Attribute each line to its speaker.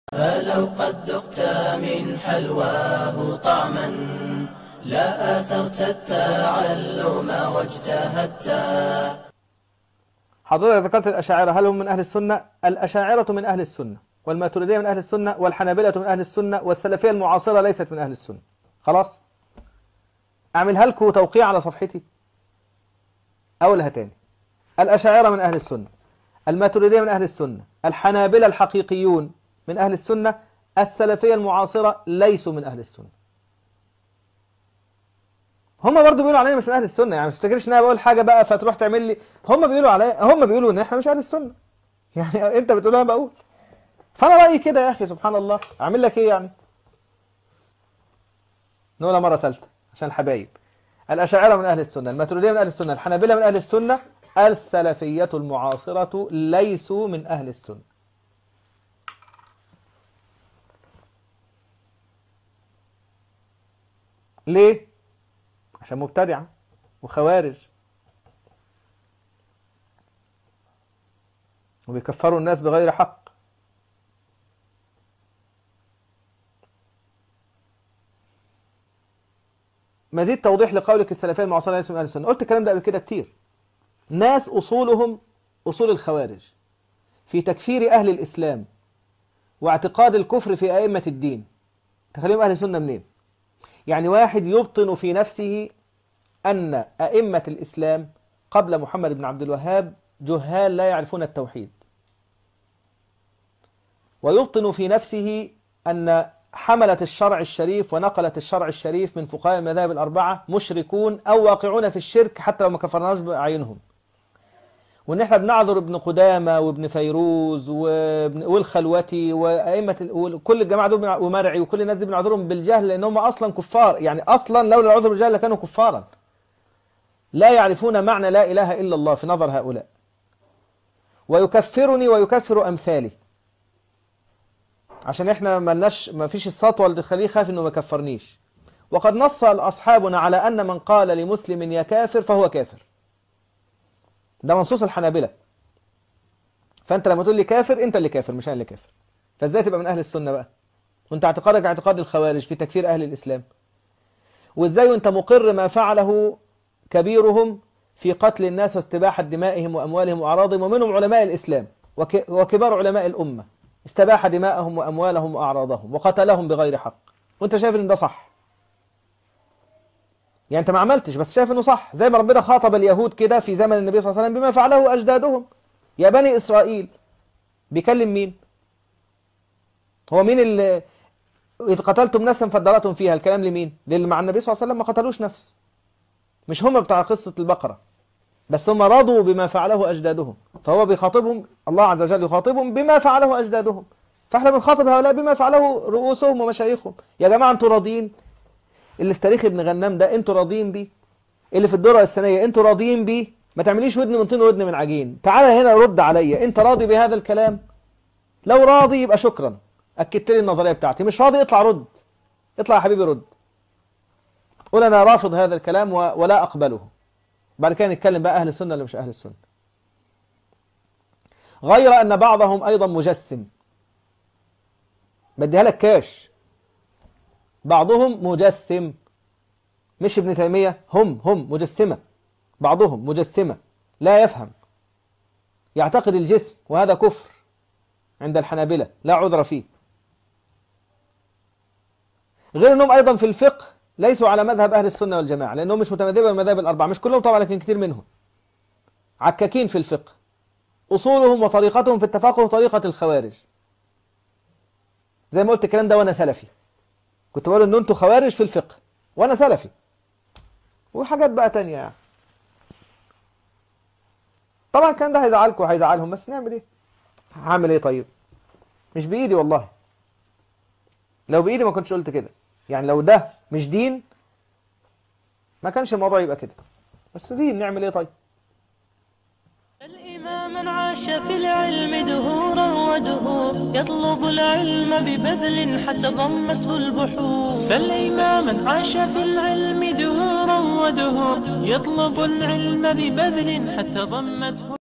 Speaker 1: فلو قد ذقت من حلواه طعما لا آثرت التعلم واجتهدت
Speaker 2: حضرتك ذكرت الأشاعرة هل هم من أهل السنة؟ الأشاعرة من أهل السنة والماتريدية من أهل السنة والحنابلة من أهل السنة والسلفية المعاصرة ليست من أهل السنة خلاص؟ أعملها لكم توقيع على صفحتي أولها تاني الأشاعرة من أهل السنة الماتريدية من أهل السنة الحنابلة الحقيقيون من أهل السنة السلفية المعاصرة ليسوا من أهل السنة هم برضو بيقولوا علينا مش من أهل السنة يعني مش تفتكرش إن أنا بقول حاجة بقى فتروح تعمل لي هم بيقولوا عليا هم بيقولوا إن إحنا مش أهل السنة يعني أنت بتقول أنا بقول فأنا رأيي كده يا أخي سبحان الله أعمل لك إيه يعني نقولها مرة ثالثة عشان الحبايب الأشاعرة من أهل السنة الماتريدية من أهل السنة الحنابلة من أهل السنة السلفية المعاصرة ليسوا من أهل السنة ليه؟ عشان مبتدعة وخوارج وبيكفروا الناس بغير حق مزيد توضيح لقولك السلفية المعاصرة ليسوا من أهل السنة قلت الكلام ده قبل كده كتير ناس أصولهم أصول الخوارج في تكفير أهل الإسلام واعتقاد الكفر في أئمة الدين تخليهم أهل السنة منين يعني واحد يبطن في نفسه أن أئمة الإسلام قبل محمد بن عبد الوهاب جهال لا يعرفون التوحيد ويبطن في نفسه أن حملة الشرع الشريف ونقلت الشرع الشريف من فقهاء المذاهب الأربعة مشركون أو واقعون في الشرك حتى لو ما كفرناش بعينهم وان احنا بنعذر ابن قدامه وابن فيروز وابن والخلوتي وائمه كل الجماعه دول ومرعي وكل الناس دي بنعذرهم بالجهل لان هم اصلا كفار يعني اصلا لولا العذر بالجهل لكانوا كفارا لا يعرفون معنى لا اله الا الله في نظر هؤلاء ويكفرني ويكفر امثالي عشان احنا ملناش ما فيش السطوه اللي تخليه خايف انه ما يكفرنيش وقد نص اصحابنا على ان من قال لمسلم يا كافر فهو كافر ده منصوص الحنابلة فانت لما تقول لي كافر انت اللي كافر مش انا اللي كافر فازاي تبقى من اهل السنة بقى وانت اعتقادك اعتقاد الخوارج في تكفير اهل الاسلام وازاي وانت مقر ما فعله كبيرهم في قتل الناس واستباحة دمائهم واموالهم واعراضهم ومنهم علماء الاسلام وك... وكبار علماء الامة استباح دماءهم واموالهم واعراضهم وقتلهم بغير حق وانت شايف ان ده صح يعني انت ما عملتش بس شايف انه صح زي ما ربنا خاطب اليهود كده في زمن النبي صلى الله عليه وسلم بما فعله اجدادهم يا بني اسرائيل بيكلم مين هو مين اللي اذ قتلتم نفسا فادرأتم فيها الكلام لمين للي مع النبي صلى الله عليه وسلم ما قتلوش نفس مش هم بتاع قصة البقرة بس هم رضوا بما فعله اجدادهم فهو بيخاطبهم الله عز وجل يخاطبهم بما فعله اجدادهم فاحنا بنخاطب هؤلاء بما فعله رؤوسهم ومشايخهم يا جماعه انتوا راضيين اللي في تاريخ ابن غنام ده انتوا راضيين بيه اللي في الدرة السنية انتوا راضيين بيه ما تعمليش ودن من طين ودن من عجين تعالى هنا رد عليا انت راضي بهذا الكلام لو راضي يبقى شكرا اكدت لي النظريه بتاعتي مش راضي اطلع رد اطلع يا حبيبي رد قول انا رافض هذا الكلام و... ولا اقبله بعد كده نتكلم بقى اهل السنه ولا مش اهل السنه غير ان بعضهم ايضا مجسم بديها لك كاش بعضهم مجسم مش ابن تيمية هم هم مجسمة بعضهم مجسمة لا يفهم يعتقد الجسم وهذا كفر عند الحنابلة لا عذر فيه غير انهم ايضا في الفقه ليسوا على مذهب اهل السنة والجماعة لانهم مش متمذهبين بالمذاهب الاربعة مش كلهم طبعا لكن كتير منهم عكاكين في الفقه اصولهم وطريقتهم في التفقه طريقة الخوارج زي ما قلت الكلام ده وانا سلفي كنت بقول ان انتوا خوارج في الفقه وانا سلفي وحاجات بقى تانية يعني طبعا الكلام ده هيزعلكم وهيزعلهم بس نعمل ايه هعمل ايه طيب مش بايدي والله لو بايدي ما كنتش قلت كده يعني لو ده مش دين ما كانش الموضوع يبقى كده بس دين نعمل ايه طيب
Speaker 1: الإمام عاش في العلم دهورا ودهور يطلب العلم ببذل حتى ضمته البحور
Speaker 3: سل إماما عاش في العلم دهورا ودهور يطلب العلم ببذل حتى ضمته